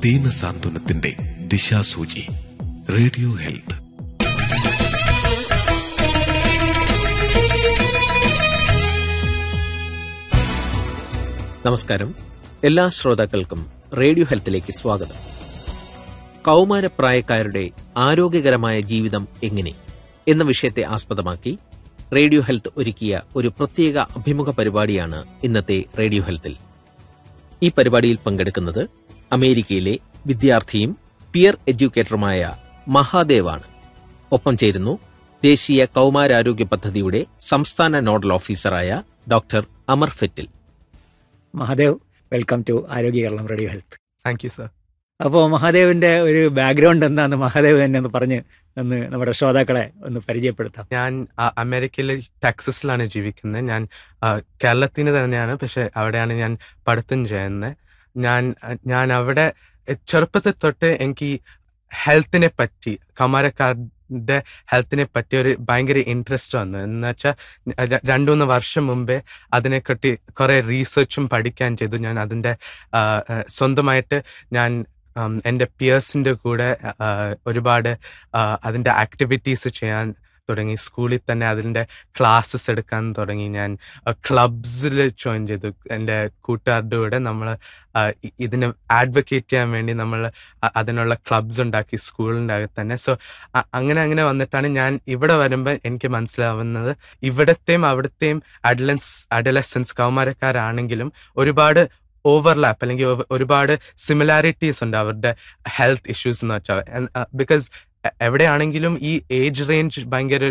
ദീനസാന്ത്വനത്തിന്റെ ദിശാസൂചി radio health നമസ്കാരം എല്ലാ ശ്രോതാക്കൾക്കും റേഡിയോ ഹെൽത്തിലേക്ക് സ്വാഗതം കൗമാരപ്രായക്കാരുടെ ആരോഗ്യകരമായ ജീവിതം എങ്ങനെ എന്ന വിഷയത്തെ ആസ്പദമാക്കി റേഡിയോ ഹെൽത്ത് ഒരുക്കിയ ഒരു പ്രത്യേക അഭിമുഖ പരിപാടിയാണ് ഇന്നത്തെ റേഡിയോ ഹെൽത്തിൽ ഈ പരിപാടിയിൽ പങ്കെടുക്കുന്നത് അമേരിക്കയിലെ വിദ്യാർത്ഥിയും പിയർ എഡ്യൂക്കേറ്ററുമായ മഹാദേവാണ് ഒപ്പം ചേരുന്നു ദേശീയ കൗമാരാരോഗ്യ പദ്ധതിയുടെ സംസ്ഥാന നോഡൽ ഓഫീസറായ doctor Amar Fettle Mahadev welcome to Arogya Keralam radio health thank you sir അപ്പോൾ മഹാദേവിന്റെ ഒരു ബാക്ക്ഗ്രൗണ്ട് എന്താന്ന് മഹാദേവ് തന്നെ ഒന്ന് പറഞ്ഞ് ഒന്ന് നമ്മുടെ ശ്രോതാക്കളെ ഒന്ന് പരിചയപ്പെടുത്താം ഞാൻ ആ, അമേരിക്കയിലെ ടെക്സസിലാണ് ജീവിക്കുന്നത് ഞാൻ ആ, കേരളത്തിന് തന്നെയാണ് പക്ഷെ അവിടെയാണ് ഞാൻ പഠിത്തം ചെയ്യുന്നത് ഞാൻ ഞാൻ അവിടെ ചെറുപ്പത്തിൽ തൊട്ട് എനിക്ക് ഹെൽത്തിനെ പറ്റി കമാരക്കാരുടെ ഹെൽത്തിനെ പറ്റി ഒരു ഭയങ്കര ഇൻട്രസ്റ്റ് വന്നു എന്ന് വെച്ചാൽ രണ്ടു മൂന്ന് വർഷം മുമ്പേ അതിനെപ്പറ്റി കുറെ റീസെർച്ചും പഠിക്കാൻ ചെയ്തു ഞാൻ അതിൻ്റെ ആ, ആ, സ്വന്തമായിട്ട് ഞാൻ ഉം, എൻ്റെ പിയേഴ്സിൻ്റെ കൂടെ ആ, ഒരുപാട് ആ, അതിൻ്റെ ആക്ടിവിറ്റീസ് ചെയ്യാൻ തുടങ്ങി സ്കൂളിൽ തന്നെ അതിൻ്റെ ക്ലാസ്സസ് എടുക്കാൻ തുടങ്ങി ഞാൻ ക്ലബ്സിൽ ജോയിൻ ചെയ്തു എൻ്റെ കൂട്ടുകാരുടെ കൂടെ നമ്മൾ ഇതിനെ ആഡ്വക്കേറ്റ് ചെയ്യാൻ വേണ്ടി നമ്മൾ അതിനുള്ള ക്ലബ്സ് ഉണ്ടാക്കി സ്കൂളിൻ്റെ അകത്ത് തന്നെ സോ അങ്ങനെ അങ്ങനെ വന്നിട്ടാണ് ഞാൻ ഇവിടെ വരുമ്പോൾ എനിക്ക് മനസ്സിലാവുന്നത് ഇവിടത്തെയും അവിടത്തെയും അഡലൻസ് അഡലസൻസ് കൗമാരക്കാരാണെങ്കിലും ഒരുപാട് ഓവർലാപ്പ് അല്ലെങ്കിൽ ഒ- ഒരുപാട് സിമിലാരിറ്റീസ് ഉണ്ട് അവരുടെ ഹെൽത്ത് ഇഷ്യൂസ് എന്ന് വെച്ചാൽ ബിക്കോസ് എവിടെയാണെങ്കിലും ഈ ഏജ് റേഞ്ച് ഭയങ്കര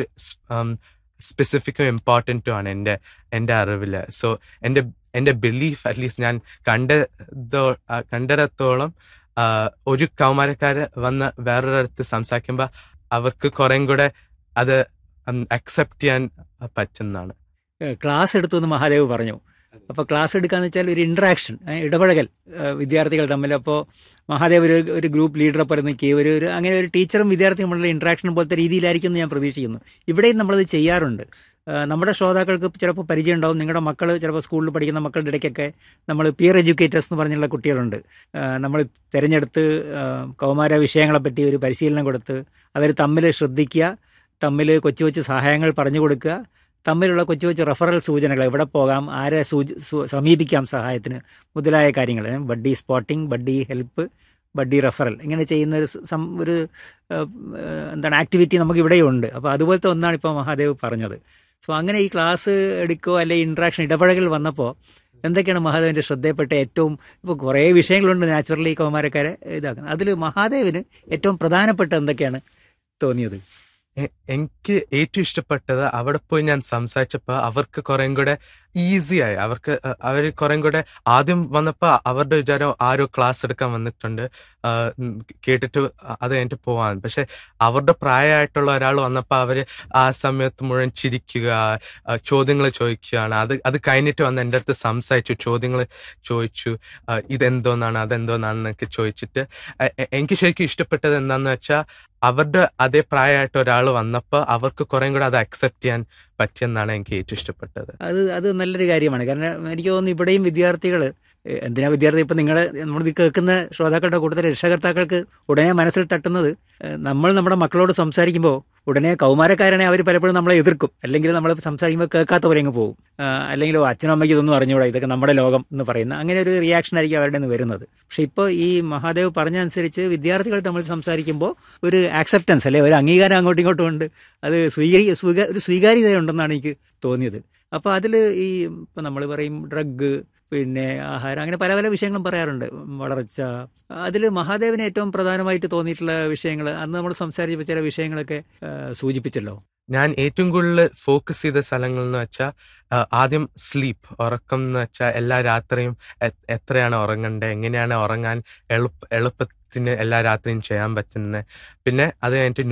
സ്പെസിഫിക്കും ഇമ്പോർട്ടൻറ്റും ആണ് എൻ്റെ എൻ്റെ അറിവിൽ സോ എൻ്റെ എൻ്റെ ബിലീഫ് അറ്റ്ലീസ്റ്റ് ഞാൻ കണ്ടതോ ആ, കണ്ടിടത്തോളം ആ, ഒരു കൗമാരക്കാര് വന്ന് വേറൊരിടത്ത് സംസാരിക്കുമ്പോൾ അവർക്ക് കുറേം കൂടെ അത് അക്സെപ്റ്റ് ചെയ്യാൻ പറ്റുന്നതാണ് ഏഹ് ക്ലാസ് എടുത്തു എന്ന് മഹാദേവ് പറഞ്ഞു അപ്പോൾ ക്ലാസ് എടുക്കാന്ന് വെച്ചാൽ ഒരു ഇന്ററാക്ഷൻ ഇടപഴകൽ ഏഹ് വിദ്യാർത്ഥികൾ തമ്മിൽ അപ്പോൾ മഹാദേവ് ഒരു ഒരു ഗ്രൂപ്പ് ലീഡറെ പോലെ നിൽക്കുകയും ഒരു ഒരു അങ്ങനെ ഒരു ടീച്ചറും വിദ്യാർത്ഥിയും തമ്മിലുള്ള ഇന്ററാക്ഷൻ പോലത്തെ രീതിയിലായിരിക്കും എന്ന് ഞാൻ പ്രതീക്ഷിക്കുന്നു ഇവിടെയും നമ്മളത് ചെയ്യാറുണ്ട് ഏഹ് നമ്മുടെ ശ്രോതാക്കൾക്ക് ചിലപ്പോൾ പരിചയം ഉണ്ടാവും നിങ്ങളുടെ മക്കൾ ചിലപ്പോൾ സ്കൂളിൽ പഠിക്കുന്ന മക്കളുടെ ഇടയ്ക്കൊക്കെ നമ്മൾ പിയർ എഡ്യൂക്കേറ്റേഴ്സ് എന്ന് പറഞ്ഞുള്ള കുട്ടികളുണ്ട് ഏഹ് നമ്മൾ തിരഞ്ഞെടുത്ത് ഏഹ് കൗമാര വിഷയങ്ങളെപ്പറ്റി ഒരു പരിശീലനം കൊടുത്ത് അവർ തമ്മിൽ ശ്രദ്ധിക്കുക തമ്മിൽ കൊച്ചു കൊച്ചു സഹായങ്ങൾ പറഞ്ഞു കൊടുക്കുക തമ്മിലുള്ള കൊച്ചു കൊച്ചു റെഫറൽ സൂചനകൾ എവിടെ പോകാം ആരെ സൂച സു- സമീപിക്കാം സഹായത്തിന് മുതലായ കാര്യങ്ങൾ buddy spotting buddy help buddy referral ഇങ്ങനെ ചെയ്യുന്ന ഒരു സം- ഒരു ഏഹ്, ഏഹ്, എന്താണ് ആക്ടിവിറ്റി നമുക്ക് ഇവിടെയുണ്ട് അപ്പോൾ അതുപോലത്തെ ഒന്നാണ് ഇപ്പോൾ മഹാദേവ് പറഞ്ഞത് സോ അങ്ങനെ ഈ ക്ലാസ് എടുക്കുകയോ അല്ലെങ്കിൽ ഇൻട്രാക്ഷൻ ഇടപഴകൽ വന്നപ്പോൾ എന്തൊക്കെയാണ് മഹാദേവിൻ്റെ ശ്രദ്ധയപ്പെട്ട ഏറ്റവും ഇപ്പോൾ കുറേ വിഷയങ്ങളുണ്ട് നാച്ചുറലി കൗമാരക്കാരെ ഇതാക്കുന്നത് അതിൽ മഹാദേവിന് ഏറ്റവും പ്രധാനപ്പെട്ട എന്തൊക്കെയാണ് തോന്നിയത് എ- എനിക്ക് ഏറ്റവും ഇഷ്ടപ്പെട്ടത് അവിടെ പോയി ഞാൻ സംസാരിച്ചപ്പോൾ അവർക്ക് കുറേം കൂടെ ഈസിയായി അവർക്ക് അവർ കുറേം കൂടെ ആദ്യം വന്നപ്പോൾ അവരുടെ വിചാരം ആരോ ക്ലാസ് എടുക്കാൻ വന്നിട്ടുണ്ട് ആ, ഉം, കേട്ടിട്ട് അത് കഴിഞ്ഞിട്ട് പോവാൻ പക്ഷെ അവരുടെ പ്രായമായിട്ടുള്ള ഒരാൾ വന്നപ്പോൾ അവർ ആ സമയത്ത് മുഴുവൻ ചിരിക്കുക ചോദ്യങ്ങൾ ചോദിക്കുകയാണ് അത് അത് കഴിഞ്ഞിട്ട് വന്ന് എൻ്റെ അടുത്ത് സംസാരിച്ചു ചോദ്യങ്ങൾ ചോദിച്ചു ആ, ഇതെന്തോന്നാണ് അതെന്തോന്നാണെന്നൊക്കെ ചോദിച്ചിട്ട് എ- എ- എനിക്ക് ശരിക്കും ഇഷ്ടപ്പെട്ടത് എന്താണെന്ന് വെച്ചാൽ അവരുടെ അതേ പ്രായമായിട്ട് ഒരാൾ വന്നപ്പോൾ അവർക്ക് കുറേം കൂടെ അത് അക്സെപ്റ്റ് ചെയ്യാൻ പറ്റിയെന്നാണ് എനിക്ക് ഏറ്റവും ഇഷ്ടപ്പെട്ടത് അത് അത് നല്ലൊരു കാര്യമാണ് കാരണം എനിക്ക് തോന്നുന്നു ഇവിടെയും വിദ്യാർത്ഥികൾ എന്തിനാ വിദ്യാർത്ഥി ഇപ്പം നിങ്ങൾ നമ്മളിത് കേൾക്കുന്ന ശ്രോതാക്കളുടെ കൂട്ടത്തിൽ രക്ഷകർത്താക്കൾക്ക് ഉടനെ മനസ്സിൽ തട്ടുന്നത് ഏഹ്, നമ്മൾ നമ്മുടെ മക്കളോട് സംസാരിക്കുമ്പോൾ ഉടനെ കൗമാരക്കാരനെ അവർ പലപ്പോഴും നമ്മളെ എതിർക്കും അല്ലെങ്കിൽ നമ്മൾ സംസാരിക്കുമ്പോൾ കേൾക്കാത്ത പോലെ അങ്ങ് പോകും ആഹ്, അല്ലെങ്കിൽ "ഓ, അച്ഛനും അമ്മയ്ക്ക് ഇതൊന്നും അറിഞ്ഞുകൂടാ ഇതൊക്കെ നമ്മുടെ ലോകം എന്ന് പറയുന്ന അങ്ങനെ ഒരു റിയാക്ഷൻ ആയിരിക്കും അവരുടെ നിന്ന് വരുന്നത് പക്ഷെ ഇപ്പോൾ ഈ മഹാദേവ് പറഞ്ഞ അനുസരിച്ച് വിദ്യാർത്ഥികൾ തമ്മിൽ സംസാരിക്കുമ്പോൾ ഒരു ആക്സെപ്റ്റൻസ് അല്ലെ ഒരു അംഗീകാരം അങ്ങോട്ടും ഇങ്ങോട്ടും ഉണ്ട് അത് സ്വീകരി സ്വീക ഒരു സ്വീകാര്യതയുണ്ടെന്നാണ് എനിക്ക് തോന്നിയത് അപ്പോൾ അതിൽ ഈ ഇപ്പം നമ്മൾ പറയും ഡ്രഗ് പിന്നെ ആഹാരം അങ്ങനെ പല പല വിഷയങ്ങളും പറയാറുണ്ട് വളർച്ച അതിൽ മഹാദേവിന് ഏറ്റവും പ്രധാനമായിട്ട് തോന്നിയിട്ടുള്ള വിഷയങ്ങൾ അന്ന് നമ്മൾ സംസാരിച്ചപ്പോൾ ചില വിഷയങ്ങളൊക്കെ ആ, സൂചിപ്പിച്ചല്ലോ ഞാൻ ഏറ്റവും കൂടുതൽ ഫോക്കസ് ചെയ്ത സ്ഥലങ്ങൾ എന്ന് വെച്ചാൽ ആദ്യം സ്ലീപ്പ് ഉറക്കം എന്ന് വെച്ചാൽ എല്ലാ രാത്രിയും എ- എത്രയാണ് ഉറങ്ങേണ്ടത് എങ്ങനെയാണ് ഉറങ്ങാൻ എളുപ്പ എളുപ്പത്തിന് എല്ലാ രാത്രിയും ചെയ്യാൻ പറ്റുന്നത് പിന്നെ അത് കഴിഞ്ഞിട്ട്